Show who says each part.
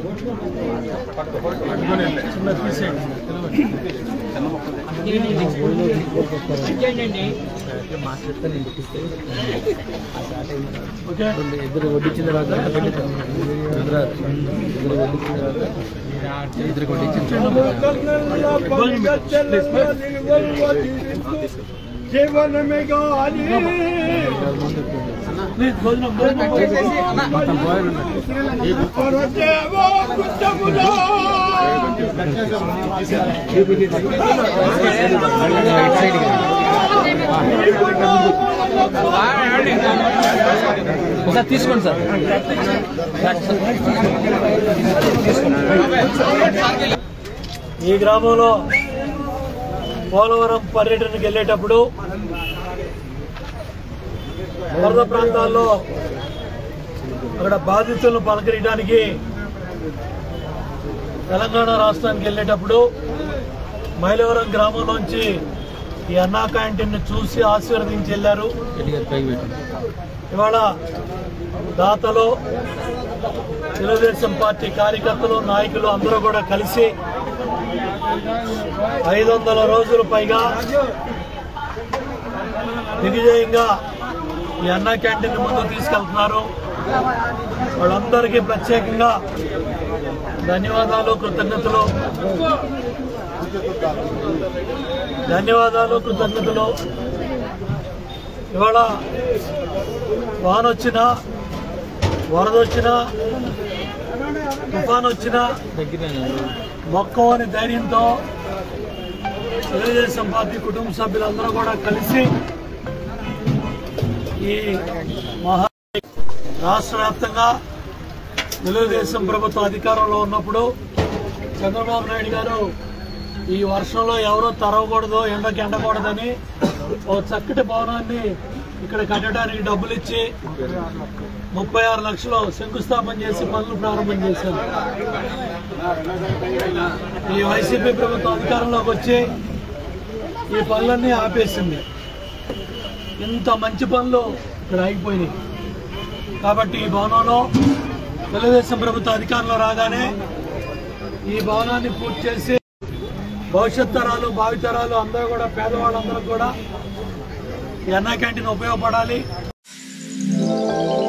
Speaker 1: చిన్న తీసేయండి ఓకే
Speaker 2: ఇద్దరు వడ్డించిన తర్వాత ఇద్దరు వడ్డించిన తర్వాత ఇద్దరు వడ్డించిన
Speaker 1: జీవన మెగాలి ప్లీజ్ భోజనం భోజనం పరదేవో కుట్టములో
Speaker 2: ఒకసారి తీసుకోండి సార్
Speaker 1: ఈ గ్రామంలో పోలవరం పర్యటనకు వెళ్ళేటప్పుడు వరద ప్రాంతాల్లో అక్కడ బాధితులను పలకరించడానికి తెలంగాణ రాష్ట్రానికి వెళ్ళేటప్పుడు మైలవరం గ్రామంలోంచి ఈ అన్నా క్యాంటీన్ చూసి ఆశీర్వదించి వెళ్ళారు
Speaker 2: గారు పైకి పెట్టండి
Speaker 1: ఇవాళ దాతలు తెలుగుదేశం పార్టీ కార్యకర్తలు నాయకులు అందరూ కూడా కలిసి ఐదు వందల రోజుల పైగా దిగ్విజయంగా ఈ అన్నా క్యాంటీన్ ముందుకు తీసుకెళ్తున్నారు వాళ్ళందరికీ ప్రత్యేకంగా ధన్యవాదాలు కృతజ్ఞతలు ధన్యవాదాలు కృతజ్ఞతలు ఇవాళ వాన వచ్చినా వరద వచ్చినా తుఫాన్ వచ్చినా మొక్కవని ధైర్యంతో తెలుగుదేశం పార్టీ కుటుంబ సభ్యులందరూ కూడా కలిసి ఈ మహా రాష్ట్ర వ్యాప్తంగా తెలుగుదేశం ప్రభుత్వం అధికారంలో ఉన్నప్పుడు చంద్రబాబు నాయుడు గారు ఈ వర్షంలో ఎవరో తరవకూడదు ఎండకి ఎండకూడదని ఓ చక్కటి భవనాన్ని ఇక్కడ కట్టడానికి డబ్బులు ఇచ్చి ముప్పై ఆరు లక్షలు శంకుస్థాపన చేసి పనులు ప్రారంభం చేశారు ఈ వైసీపీ ప్రభుత్వం అధికారంలోకి వచ్చి ఈ పనులన్నీ ఆపేసింది ఇంత మంచి పనులు ఇక్కడ ఆగిపోయినాయి కాబట్టి ఈ భవనంలో తెలుగుదేశం ప్రభుత్వం అధికారంలో రాగానే ఈ భవనాన్ని పూర్తి చేసి భవిష్యత్ తరాలు భావితరాలు అందరూ కూడా పేదవాళ్ళందరూ కూడా ఈ అన్నా క్యాంటీన్ ఉపయోగపడాలి